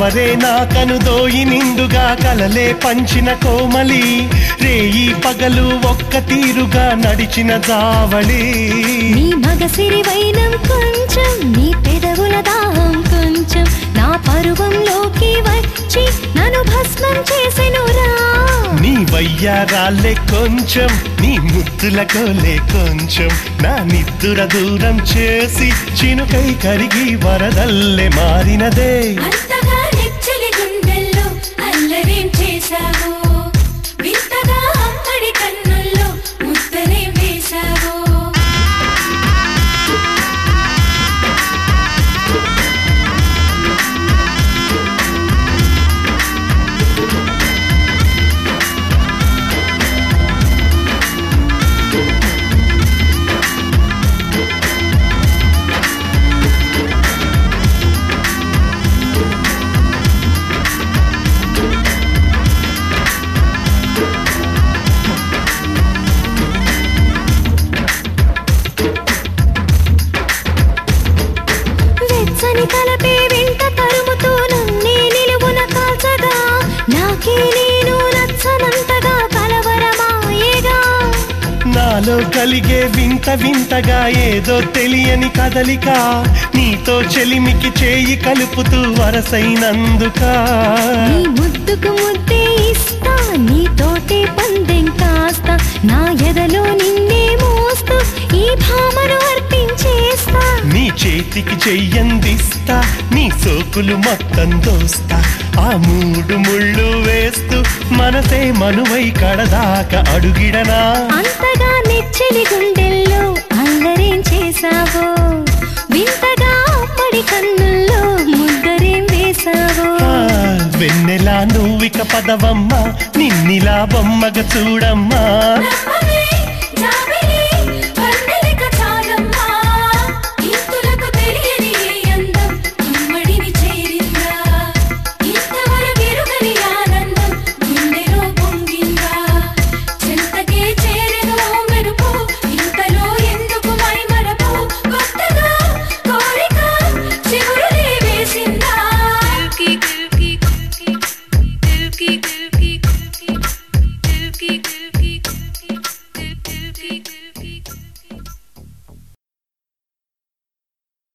కవరే నా కనుదోయి నిండుగా కలలే పంచిన కోమలి రేయి పగలు ఒక్క తీరుగా నడిచిన జావళి నీ మగసిరి వైనం కొంచెం నీ పెదవుల దాహం కొంచెం నా పరువంలోకి వచ్చి నన్ను భస్మం చేసెనురా నీ వయ్యారాలే కొంచెం నీ ముద్దుల కోలే కొంచెం నా నిద్దుర దూరం చేసి చినుకై కరిగి వరదల్లే మారినదే అంతగా నెచ్చలి గుండెల్లో అల్లరేం చేశావో వింతగా అమ్మడి కన్నుల్లో ముద్దరేం వేశావో వెచ్చని తలపే వెంట తరుముతూ నన్నే నిలువున కాల్చగా నాకే నేను నచ్చనంతగా కలవరమాయేగా నాలో కలిగే వింత వింతగా ఏదో తెలియని కదలిక నీతో చెలిమికి చేయి కలుపుతూ వరసైనందుక నీ ముద్దుకు ముద్దే ఇస్తా నీ తోటే పందెం కాస్తా నా ఎదలో నిన్నే మోస్తూ ఈ భామను అర్పించేస్తా నీ చేతికి చెయ్యందిస్తా నీ సోకులు మొత్తం దోస్తా ఆ మూడు ముళ్ళు వేస్తూ మనసే మనువై కడదాకా అడుగిడనా అంతగా నెచ్చలి గుండెల్లో అల్లరేం చేసావో వింతగా అమ్మడి కన్నుల్లో ముద్దరేం వేసావో ఆ, వెన్నెలా నువ్విక పదవమ్మ నిన్నిలా బొమ్మగ చూడమ్మా నమ్మవే